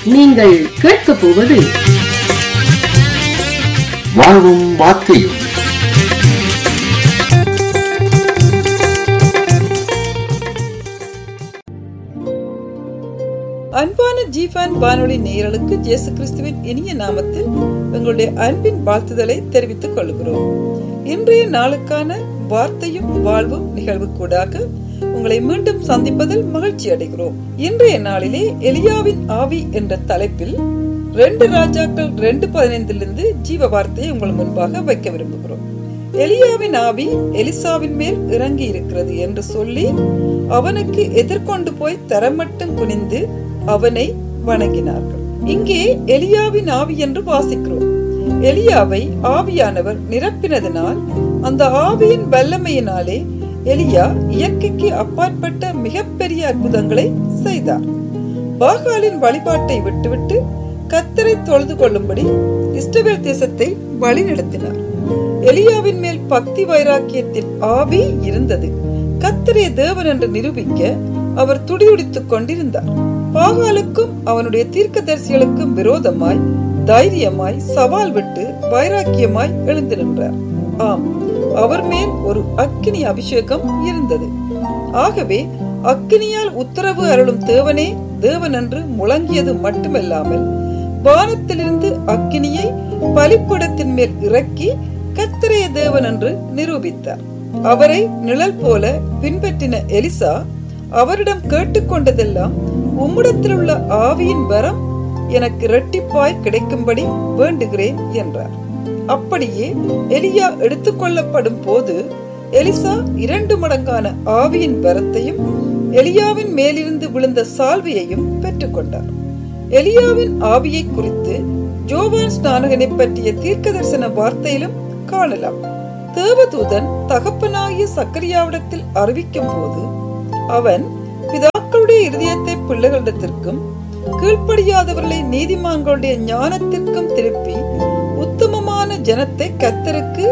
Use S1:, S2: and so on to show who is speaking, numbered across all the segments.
S1: நீங்கள் கேட்கப் போவது
S2: வாழ்வும் வார்த்தையும்
S3: அன்பான ஜீவான் வானொலி நேயர்களுக்கு இயேசு கிறிஸ்துவின் இனிய நாமத்தில் எங்களுடைய அன்பின் வாழ்த்துதலை தெரிவித்துக் கொள்கிறோம் இன்றைய நாளுக்கான வார்த்தையும் வாழ்வும் நிகழ்வு கூடாக உங்களை மீண்டும் சந்திப்பதில் மகிழ்ச்சி அடைகிறோம் இன்றைய நாளிலே எலியாவின் ஆவி என்ற தலைப்பில் ரெண்டு ராஜாக்கள் ரெண்டு பதினைந்திலிருந்து ஜீவ வார்த்தையை உங்கள் முன்பாக வைக்க விரும்புகிறோம் எலியாவின் ஆவி எலிசாவின் மேல் இறங்கி இருக்கிறது என்று சொல்லி அவனுக்கு எதிர்கொண்டு போய் தரமட்டும் குனிந்து அவனை வணங்கினார்கள் இங்கே எலியாவின் ஆவி என்று வாசிக்கிறோம் எலியாவை ஆவியானவர் நிரப்பினதினால் அந்த ஆவியின் வல்லமையினாலே எலியா இயற்கைக்கு அப்பாற்பட்ட மிகப்பெரிய அற்புதங்களை செய்தார் பாகாலின் வழிபாட்டை விட்டுவிட்டு கத்தரை தொழுது கொள்ளும்படி இஸ்ரவேல் தேசத்தை வழிநடத்தினார் எலியாவின் மேல் பக்தி வைராக்கியத்தின் ஆவி இருந்தது கத்தரே தேவன் என்று நிரூபிக்க அவர் துடியுடித்துக் கொண்டிருந்தார் பாகாலுக்கும் அவனுடைய தீர்க்கதரிசிகளுக்கும் விரோதமாய் தைரியமாய் சவால் விட்டு வைராக்கியமாய் எழுந்து நின்றார் ஆம் அவர் மேல் ஒரு அக்கினி அபிஷேகம் இருந்தது ஆகவே அக்கினியால் உத்தரவு அருளும் தேவனே தேவன் என்று முழங்கியது மட்டுமல்லாமல் வானத்திலிருந்து அக்கினியை பலிப்படத்தின் மேல் இறக்கி கத்திரைய தேவன் என்று நிரூபித்தார் அவரை நிழல் போல பின்பற்றின எலிசா அவரிடம் கேட்டுக்கொண்டதெல்லாம் உம்மிடத்தில் உள்ள ஆவியின் வரம் எனக்கு இரட்டிப்பாய் கிடைக்கும்படி வேண்டுகிறேன் என்றார் அப்படியே எலியா எடுத்துக்கொள்ளப்படும் போது எலிசா இரண்டு மடங்கான ஆவியின் வரத்தையும் எலியாவின் மேலிருந்து விழுந்த சால்வையையும் பெற்றுக்கொண்டார் எலியாவின் ஆவியை குறித்து ஜோவான் ஸ்நானகனை பற்றிய தீர்க்க தரிசன வார்த்தையிலும் காணலாம் தேவதூதன் தகப்பனாகிய சக்கரியாவிடத்தில் அறிவிக்கும் போது அவன் பிதாக்களுடைய இருதயத்தை பிள்ளைகளிடத்திற்கும் கீழ்ப்படியாதவர்களை நீதிமான்களுடைய ஞானத்திற்கும் திருப்பி உத்தமமான ஜனத்தை கத்தருக்கு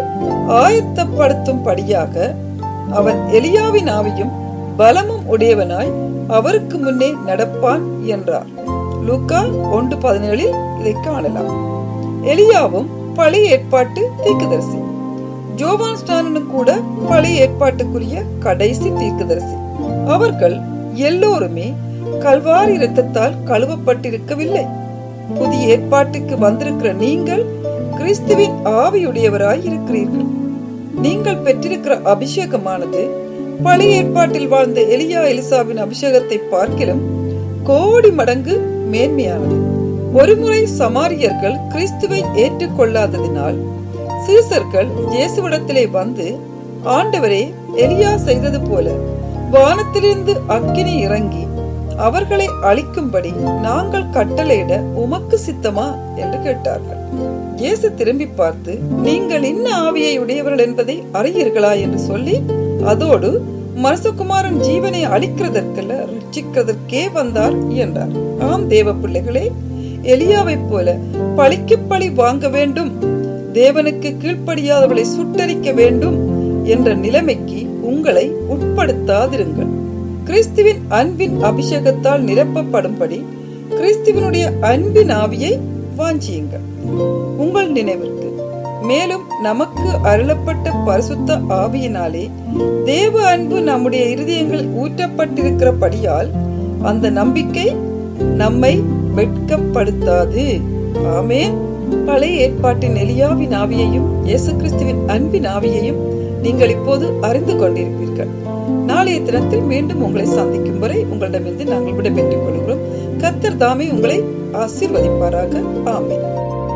S3: ஆயத்தப்படுத்தும்படியாக அவன் எலியாவின் ஆவியும் பலமும் உடையவனாய் அவருக்கு முன்னே நடப்பான் என்றார் லூக்கா ஒன்று பதினேழில் இதை காணலாம் எலியாவும் பழைய ஏற்பாட்டு தீர்க்கதரிசி ஜோவான் ஸ்டானனும் கூட பழைய ஏற்பாட்டுக்குரிய கடைசி தீர்க்கதரிசி அவர்கள் எல்லோருமே கல்வாரி இரத்தத்தால் கழுவப்பட்டிருக்கவில்லை புதிய ஏற்பாட்டுக்கு வந்திருக்கிற நீங்கள் கிறிஸ்துவின் ஆவியுடையவராய் இருக்கிறீர்கள் நீங்கள் பெற்றிருக்கிற அபிஷேகமானது பழைய ஏற்பாட்டில் வாழ்ந்த எலியா எலிசாவின் அபிஷேகத்தை பார்க்கிலும் கோடி மடங்கு மேன்மையானது ஒருமுறை சமாரியர்கள் கிறிஸ்துவை ஏற்றுக்கொள்ளாததினால் சீசர்கள் இயேசுவிடத்திலே வந்து ஆண்டவரே எலியா செய்தது போல வானத்திலிருந்து அக்கினி இறங்கி அவர்களை அழிக்கும்படி நாங்கள் கட்டளையிட உமக்கு சித்தமா என்று கேட்டார்கள் இயேசு திரும்பி பார்த்து நீங்கள் இன்ன ஆவியை உடையவர்கள் என்பதை அறியீர்களா என்று சொல்லி அதோடு மனசகுமாரன் ஜீவனை அழிக்கிறதற்கல்ல ரட்சிக்கிறதற்கே வந்தார் என்றார் ஆம் தேவ பிள்ளைகளே எலியாவை போல பழிக்கு பழி வாங்க வேண்டும் தேவனுக்கு கீழ்ப்படியாதவளை சுட்டரிக்க வேண்டும் என்ற நிலைமைக்கு உங்களை உட்படுத்தாதிருங்கள் கிறிஸ்துவின் அன்பின் அபிஷேகத்தால் நிரப்பப்படும்படி கிறிஸ்துவனுடைய அன்பின் ஆவியை வாஞ்சியுங்கள் உங்கள் நினைவிற்கு மேலும் நமக்கு அருளப்பட்ட பரிசுத்த ஆவியினாலே தேவ அன்பு நம்முடைய இருதயங்களில் ஊற்றப்பட்டிருக்கிறபடியால் அந்த நம்பிக்கை நம்மை வெட்கப்படுத்தாது ஆமேன் பழைய ஏற்பாட்டின் எலியாவின் ஆவியையும் இயேசு கிறிஸ்துவின் அன்பின் ஆவியையும் நீங்கள் இப்போது அறிந்து கொண்டிருப்பீர்கள் நாளைய தினத்தில் மீண்டும் உங்களை சந்திக்கும் வரை உங்களிடமிருந்து நாங்கள் விடைபெற்றுக் கொள்கிறோம் கத்தர் தாமே உங்களை ஆசீர்வதிப்பாராக ஆமேன்